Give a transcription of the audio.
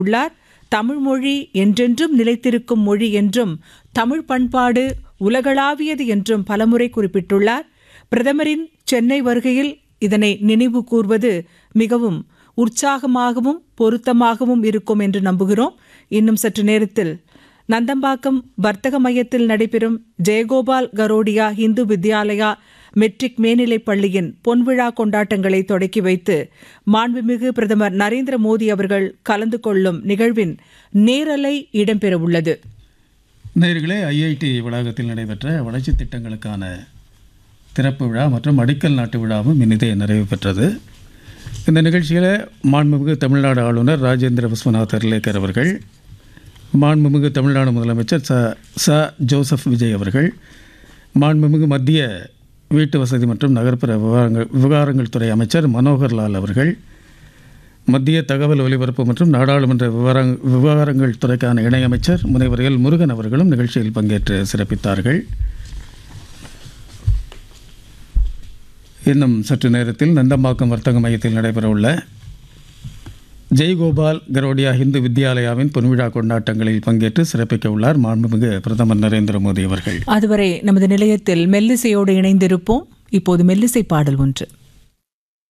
உள்ளார் தமிழ் மொழி என்றென்றும் நிலைத்திருக்கும் மொழி என்றும் தமிழ் பண்பாடு உலகளாவியது என்றும் பலமுறை குறிப்பிட்டுள்ளார் பிரதமரின் சென்னை வருகையில் இதனை நினைவு கூர்வது மிகவும் உற்சாகமாகவும் பொருத்தமாகவும் இருக்கும் என்று நம்புகிறோம் இன்னும் சற்று நேரத்தில் நந்தம்பாக்கம் வர்த்தக மையத்தில் நடைபெறும் ஜெயகோபால் கரோடியா இந்து வித்யாலயா மெட்ரிக் மேல்நிலைப் பள்ளியின் பொன்விழா கொண்டாட்டங்களை தொடக்கி வைத்து மாண்புமிகு பிரதமர் நரேந்திர மோடி அவர்கள் கலந்து கொள்ளும் நிகழ்வின் நேரலை இடம்பெறவுள்ளது நேர்களே ஐஐடி வளாகத்தில் நடைபெற்ற வளர்ச்சித் திட்டங்களுக்கான திறப்பு விழா மற்றும் அடிக்கல் நாட்டு விழாவும் இனிதே நிறைவு பெற்றது இந்த நிகழ்ச்சியில் மாண்புமிகு தமிழ்நாடு ஆளுநர் ராஜேந்திர விஸ்வநாத் அர்லேக்கர் அவர்கள் மாண்புமிகு தமிழ்நாடு முதலமைச்சர் ச ச ஜோசப் விஜய் அவர்கள் மாண்புமிகு மத்திய வீட்டு வசதி மற்றும் நகர்ப்புற விவகாரங்கள் விவகாரங்கள் துறை அமைச்சர் மனோகர் லால் அவர்கள் மத்திய தகவல் ஒலிபரப்பு மற்றும் நாடாளுமன்ற விவகாரங் விவகாரங்கள் துறைக்கான இணையமைச்சர் முனைவர் எல் முருகன் அவர்களும் நிகழ்ச்சியில் பங்கேற்று சிறப்பித்தார்கள் இன்னும் சற்று நேரத்தில் நந்தம்பாக்கம் வர்த்தக மையத்தில் நடைபெறவுள்ள ஜெய்கோபால் கரோடியா இந்து வித்யாலயாவின் பொன்விழா கொண்டாட்டங்களில் பங்கேற்று சிறப்பிக்க உள்ளார் மாண்புமிகு பிரதமர் நரேந்திர மோடி அவர்கள் அதுவரை நமது நிலையத்தில் மெல்லிசையோடு இணைந்திருப்போம் இப்போது மெல்லிசை பாடல் ஒன்று